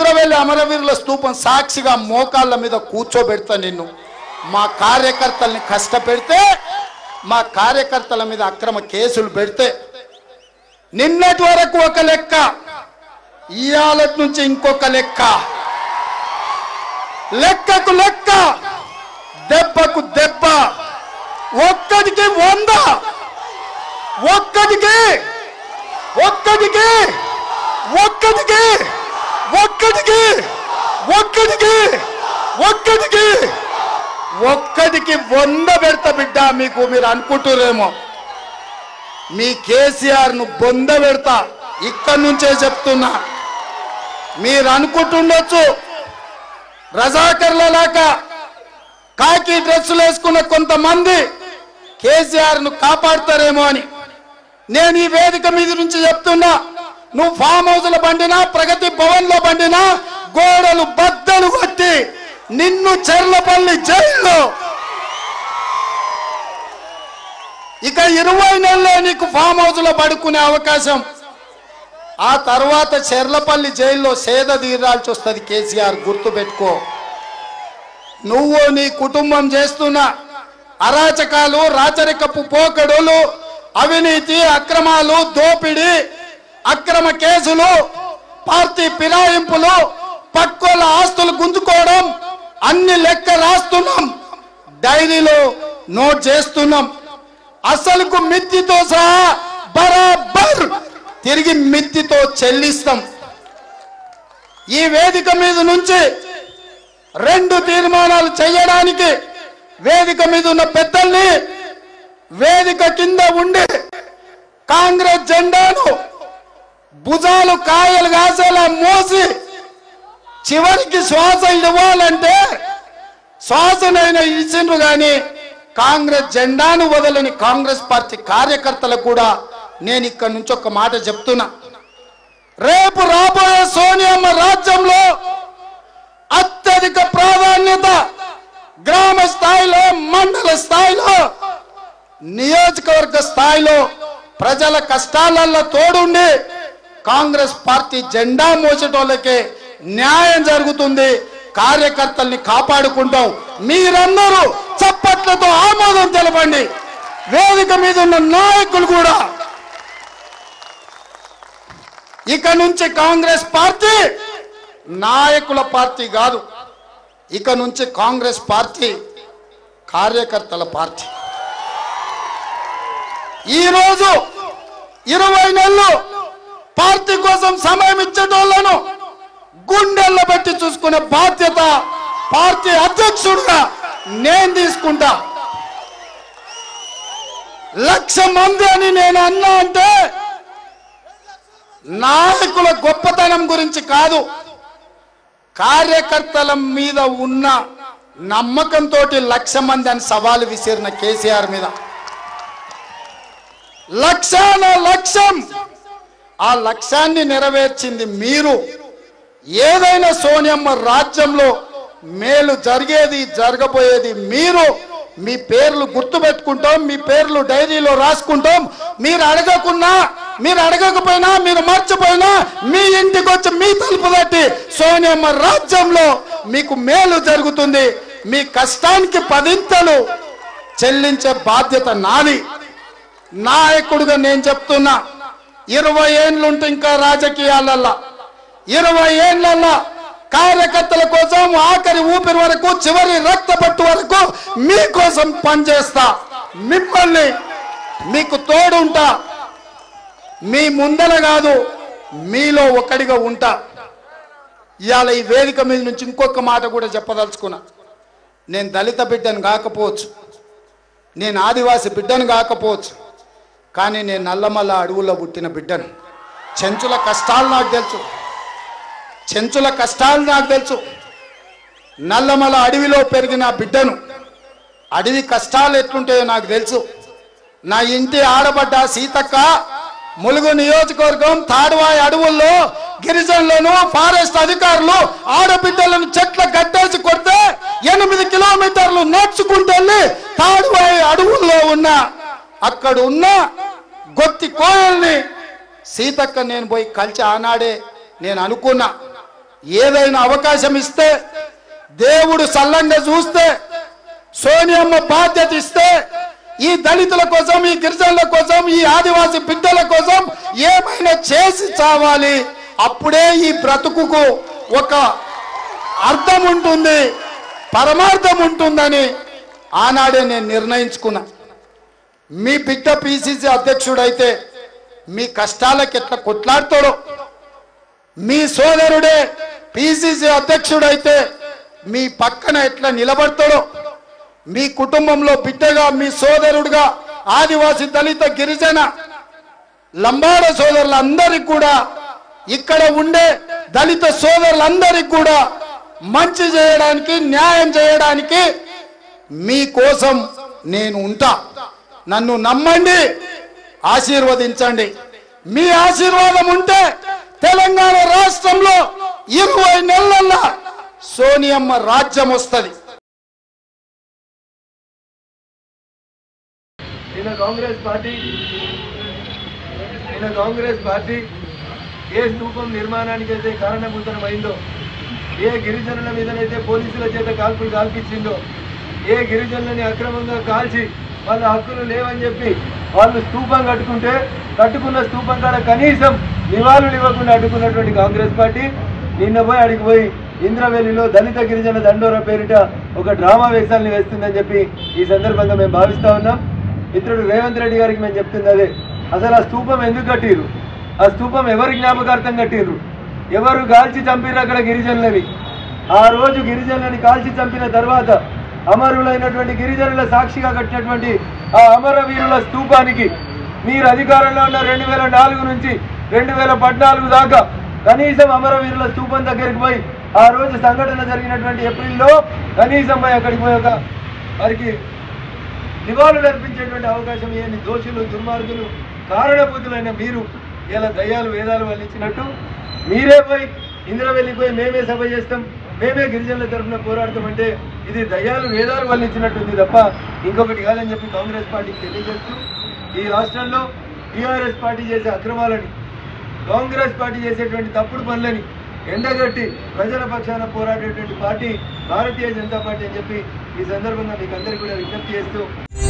కొమరవెల్లి అమరవీరుల స్తూపం సాక్షిగా మోకాళ్ళ మీద కూర్చోబెడతా నిన్ను మా కార్యకర్తల్ని కష్టపెడితే మా కార్యకర్తల మీద అక్రమ కేసులు పెడితే నిన్నటి వరకు ఒక లెక్క ఇవాళ నుంచి ఇంకొక లెక్క లెక్కకు లెక్క దెబ్బకు దెబ్బ ఒక్కడికి వంద ఒక్కడికి ఒక్కడికి ఒక్కడికి ఒక్కడికి ఒక్కడికి ఒక్కడికి ఒక్కడికి వంద పెడతా బిడ్డ మీకు మీరు అనుకుంటురేమో మీ కేసీఆర్ ను బొంద పెడతా ఇక్కడి నుంచే చెప్తున్నా మీరు అనుకుంటుండొచ్చు రజాకర్ల లాగా కాకి డ్రెస్సులు వేసుకున్న కొంతమంది కేసీఆర్ ను కాపాడతారేమో అని నేను ఈ వేదిక మీద నుంచి చెప్తున్నా నువ్వు ఫామ్ హౌస్ లో బండినా ప్రగతి భవన్ లో బండినా గోడలు బద్దలు కొట్టి నిన్ను చెర్లపల్లి జైల్లో ఇక ఇరవై నెలల్లో నీకు ఫామ్ హౌస్ లో పడుకునే అవకాశం ఆ తర్వాత చెర్లపల్లి జైల్లో సేద తీరాల్సి వస్తుంది కేసీఆర్ గుర్తు పెట్టుకో నువ్వు నీ కుటుంబం చేస్తున్న అరాచకాలు రాచరికపు పోకడులు అవినీతి అక్రమాలు దోపిడీ అక్రమ కేసులు పార్టీ ఫిరాయింపులు పక్కోల ఆస్తులు గుంజుకోవడం అన్ని లెక్క రాస్తున్నాం డైరీలో నోట్ చేస్తున్నాం అసలుకు మిత్తితో సహా బరాబర్ తిరిగి మిత్తితో చెల్లిస్తాం ఈ వేదిక మీద నుంచి రెండు తీర్మానాలు చేయడానికి వేదిక మీద ఉన్న పెద్దల్ని వేదిక కింద ఉండి కాంగ్రెస్ జెండాను భుజాలు కాయలు కాసేలా మోసి చివరికి శ్వాస ఇవ్వాలంటే శ్వాసనైనా ఇచ్చిండ్రు కానీ కాంగ్రెస్ జెండాను వదలని కాంగ్రెస్ పార్టీ కార్యకర్తలకు కూడా నేను ఇక్కడ నుంచి ఒక మాట చెప్తున్నా రేపు రాబోయే సోనియమ్మ రాజ్యంలో అత్యధిక ప్రాధాన్యత గ్రామ స్థాయిలో మండల స్థాయిలో నియోజకవర్గ స్థాయిలో ప్రజల కష్టాలలో తోడుండి కాంగ్రెస్ పార్టీ జెండా మోసేటోళ్ళకే న్యాయం జరుగుతుంది కార్యకర్తల్ని కాపాడుకుంటాం మీరందరూ చప్పట్లతో ఆమోదం తెలపండి వేదిక మీద ఉన్న నాయకులు కూడా ఇక నుంచి కాంగ్రెస్ పార్టీ నాయకుల పార్టీ కాదు ఇక నుంచి కాంగ్రెస్ పార్టీ కార్యకర్తల పార్టీ ఈరోజు ఇరవై నెలలు పార్టీ కోసం సమయం ఇచ్చేటోళ్లను గుండెల్లో పెట్టి చూసుకునే బాధ్యత పార్టీ అధ్యక్షుడిగా నేను తీసుకుంటా లక్ష మంది అని నేను అన్నా అంటే నాయకుల గొప్పతనం గురించి కాదు కార్యకర్తల మీద ఉన్న నమ్మకంతో లక్ష మంది అని సవాలు విసిరిన కేసీఆర్ మీద లక్షాన లక్ష్యం ఆ లక్ష్యాన్ని నెరవేర్చింది మీరు ఏదైనా సోనియమ్మ రాజ్యంలో మేలు జరిగేది జరగబోయేది మీరు మీ పేర్లు గుర్తుపెట్టుకుంటాం మీ పేర్లు డైరీలో రాసుకుంటాం మీరు అడగకున్నా మీరు అడగకపోయినా మీరు మర్చిపోయినా మీ ఇంటికి వచ్చి మీ తలుపు తట్టి సోనియమ్మ రాజ్యంలో మీకు మేలు జరుగుతుంది మీ కష్టానికి పదింతలు చెల్లించే బాధ్యత నాది నాయకుడిగా నేను చెప్తున్నా ఇరవై ఏండ్లుంటే ఇంకా రాజకీయాలల్లా ఇరవై ఏండ్లల్లా కార్యకర్తల కోసం ఆఖరి ఊపిరి వరకు చివరి రక్త పట్టు వరకు మీకోసం పనిచేస్తా మిమ్మల్ని మీకు తోడుంటా మీ ముందర కాదు మీలో ఒకటిగా ఉంటా ఇవాళ ఈ వేదిక మీద నుంచి ఇంకొక మాట కూడా చెప్పదలుచుకున్నా నేను దళిత బిడ్డను కాకపోవచ్చు నేను ఆదివాసి బిడ్డను కాకపోవచ్చు కానీ నేను నల్లమల్ల అడవుల్లో పుట్టిన బిడ్డను చెంచుల కష్టాలు నాకు తెలుసు చెంచుల కష్టాలు నాకు తెలుసు నల్లమల అడవిలో పెరిగిన బిడ్డను అడవి కష్టాలు ఎట్లుంటాయో నాకు తెలుసు నా ఇంటి ఆడబడ్డ సీతక్క ములుగు నియోజకవర్గం తాడువాయి అడవుల్లో గిరిజనులను ఫారెస్ట్ అధికారులు ఆడబిడ్డలను చెట్ల గడ్డేసి కొడితే ఎనిమిది కిలోమీటర్లు నడుచుకుంటూ వెళ్ళి తాడువాయి అడవుల్లో ఉన్న అక్కడ ఉన్న గొత్తి కోయల్ని సీతక్క నేను పోయి కలిసి ఆనాడే నేను అనుకున్నా ఏదైనా అవకాశం ఇస్తే దేవుడు సల్లంగా చూస్తే సోనియమ్మ బాధ్యత ఇస్తే ఈ దళితుల కోసం ఈ గిరిజనుల కోసం ఈ ఆదివాసి బిడ్డల కోసం ఏమైనా చేసి చావాలి అప్పుడే ఈ బ్రతుకుకు ఒక అర్థం ఉంటుంది పరమార్థం ఉంటుందని ఆనాడే నేను నిర్ణయించుకున్నా మీ బిడ్డ పిసిసి అధ్యక్షుడైతే మీ కష్టాలకు ఎట్లా కొట్లాడతాడో మీ సోదరుడే పిసిసి అధ్యక్షుడైతే మీ పక్కన ఎట్లా నిలబడతాడో మీ కుటుంబంలో బిడ్డగా మీ సోదరుడుగా ఆదివాసి దళిత గిరిజన లంబాడ సోదరులందరికీ కూడా ఇక్కడ ఉండే దళిత సోదరులందరికీ కూడా మంచి చేయడానికి న్యాయం చేయడానికి మీకోసం నేను ఉంటా నన్ను నమ్మండి ఆశీర్వదించండి మీ ఆశీర్వాదం ఉంటే తెలంగాణ రాష్ట్రంలో ఇరవై నెలల్లో సోనియమ్మ రాజ్యం వస్తుంది నిన్న కాంగ్రెస్ పార్టీ నిన్న కాంగ్రెస్ పార్టీ ఏ స్థూపం నిర్మాణానికి అయితే కారణభూతమైందో ఏ గిరిజనుల మీదనైతే పోలీసుల చేత కాల్పులు కాల్పించిందో ఏ గిరిజనులని అక్రమంగా కాల్చి వాళ్ళ హక్కులు లేవని చెప్పి వాళ్ళు స్థూపం కట్టుకుంటే కట్టుకున్న స్థూపం కాడ కనీసం నివాళులు ఇవ్వకుండా అడ్డుకున్నటువంటి కాంగ్రెస్ పార్టీ నిన్న పోయి అడిగి పోయి ఇంద్రవెల్లిలో దళిత గిరిజన దండోర పేరిట ఒక డ్రామా వేషాలని వేస్తుందని చెప్పి ఈ సందర్భంగా మేము భావిస్తా ఉన్నాం మిత్రుడు రేవంత్ రెడ్డి గారికి మేము చెప్తుంది అదే అసలు ఆ స్థూపం ఎందుకు కట్టిరు ఆ స్థూపం ఎవరి జ్ఞాపకార్థం కట్టిర్రు ఎవరు కాల్చి చంపిర్రు అక్కడ గిరిజనులని ఆ రోజు గిరిజనులని కాల్చి చంపిన తర్వాత అమరులైనటువంటి గిరిజనుల సాక్షిగా కట్టినటువంటి ఆ అమరవీరుల స్థూపానికి మీరు అధికారంలో ఉన్న రెండు వేల నాలుగు నుంచి రెండు వేల పద్నాలుగు దాకా కనీసం అమరవీరుల స్థూపం దగ్గరికి పోయి ఆ రోజు సంఘటన జరిగినటువంటి ఏప్రిల్లో కనీసం పోయి అక్కడికి పోయి ఒక వారికి నివాళులు అర్పించేటువంటి అవకాశం ఏని దోషులు దుర్మార్గులు కారణభూతులైన మీరు ఇలా దయ్యాలు వేదాలు వల్లించినట్టు మీరే పోయి ఇంద్రవెల్లి పోయి మేమే సభ చేస్తాం మేమే గిరిజనుల తరఫున పోరాడతామంటే ఇది దయ్యాలు వేదాలు వల్లించినట్టుంది తప్ప ఇంకొకటి కాదని చెప్పి కాంగ్రెస్ పార్టీకి తెలియజేస్తూ ఈ రాష్ట్రంలో టీఆర్ఎస్ పార్టీ చేసే అక్రమాలని కాంగ్రెస్ పార్టీ చేసేటువంటి తప్పుడు పనులని ఎండగట్టి ప్రజల పక్షాన పోరాడేటువంటి పార్టీ భారతీయ జనతా పార్టీ అని చెప్పి ఈ సందర్భంగా మీకు అందరికీ కూడా విజ్ఞప్తి చేస్తూ